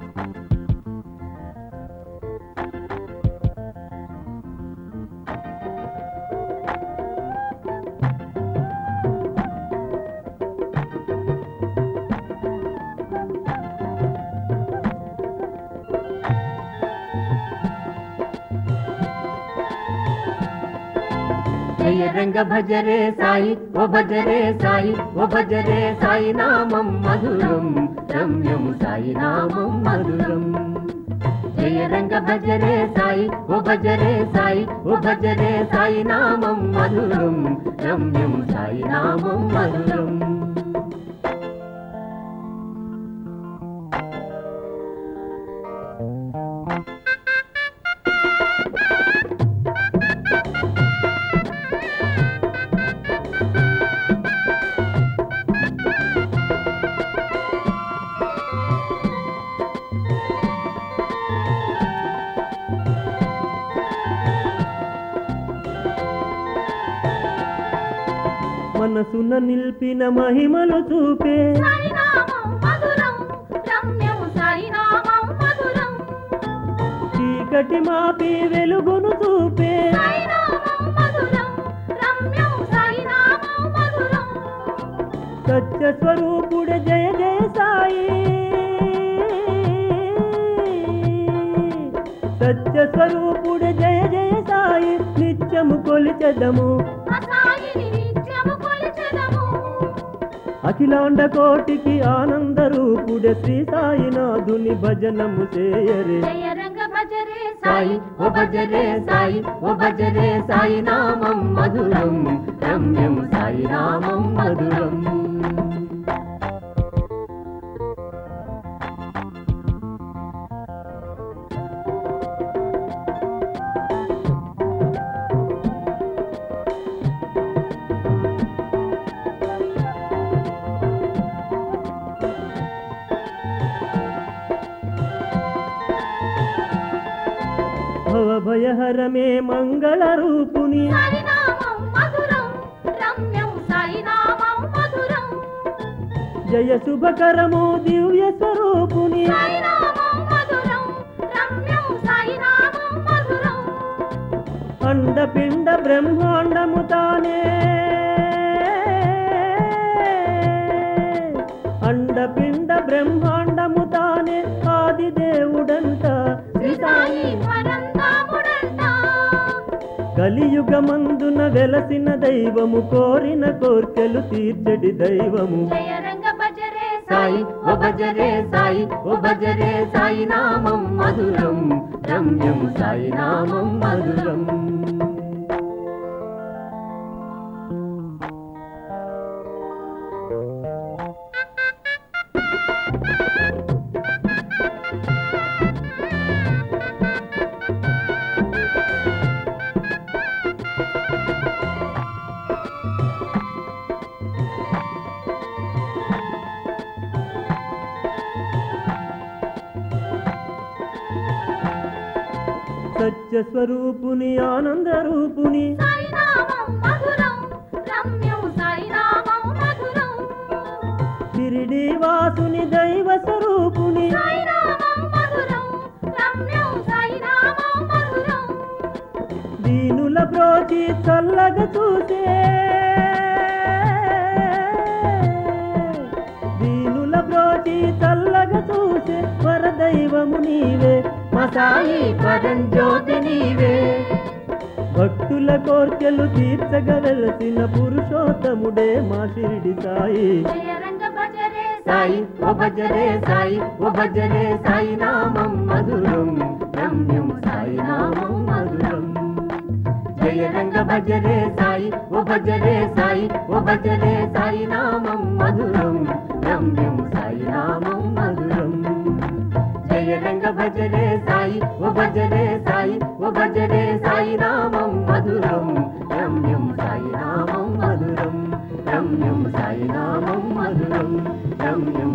జయ రంగ భజరే సాయి ఓ భజరే సాయి ఓ భజరే సాయి నామం మధురం రమ్యం సాయి నామం మధురం జయ రంగ భజరే సాయి ఓ భజరే సాయి ఓ భజరే సాయి నామం మధురం రమ్యం సాయి నామం మధురం మనసున నిల్పిన మహిమలు చూపే సాయినామం మధురం రమ్యం సాయినామం మధురం చీకటి మాపి వెలుగును చూపే సాయినామం మధురం రమ్యం సాయినామం మధురం సత్య స్వరూపుడ జయ జయ సాయి సత్య స్వరూపుడ జయ జయ సాయి నిత్యము కొలిచెదము ఆ సాయిని నిత్యము కొలిచెదము అఖిలాండ కోటికి ఆనంద రూపుడ శ్రీ సాయినాథుని భజనము చేయరే జయ రంగ భజరే సాయి ఓ భజరే సాయి ఓ భజరే సాయి నామం మధురం రమ్యం సాయి నామం మధురం భవభయహరమే మంగళ రూపుని సాయినామం మధురం రమ్యం సాయినామం మధురం జయ శుభకరము దివ్య స్వరూపుని సాయినామం మధురం రమ్యం సాయినామం మధురం అండపిండ బ్రహ్మాండము తానే అండపిండ బ్రహ్మాండము తానే ఆది దేవుడంట శ్రీ సాయి పరంధాముడంట కలియుగమందున వెలసిన దైవము కోరిన కోర్కెలు తీర్చడి దైవము జయ రంగ భజరే సాయి ఓ భజరే సాయి ఓ భజరే సాయి నామం మధురం రమ్యం సాయి నామం మధురం సత్య స్వరూపుని ఆనంద రూపుని సాయినామం మధురం రమ్యం సాయినామం మధురం షిరిడి వాసుని దైవ స్వరూపుని సాయినామం మధురం రమ్యం సాయినామం మధురం దీనుల బ్రోచి చల్లగా చూసే దీనుల బ్రోచి చల్లగా చూసే వరదైవము నీవే మా సాయి పరంజ్యోతి నీవే భక్తుల కోర్కెలు తీర్చగలసిన పురుషోత్తముడే మా షిరిడి సాయి జయ రంగ భజరే సాయి ఓ భజరే సాయి ఓ భజరే సాయి నామం మధురం రమ్యం సాయి నామం మధురం జయ రంగ భజరే సాయి ఓ భజరే సాయి ఓ భజరే సాయి నామం మధురం రమ్యం సాయి నామం మధురం జయ రంగ భజరే సాయి ఓ భజరే సాయి ఓ భజరే సాయి నామం మధురం రమ్యం సాయి నామం మధురం రమ్యం సాయి నామం మధురం రమ్యం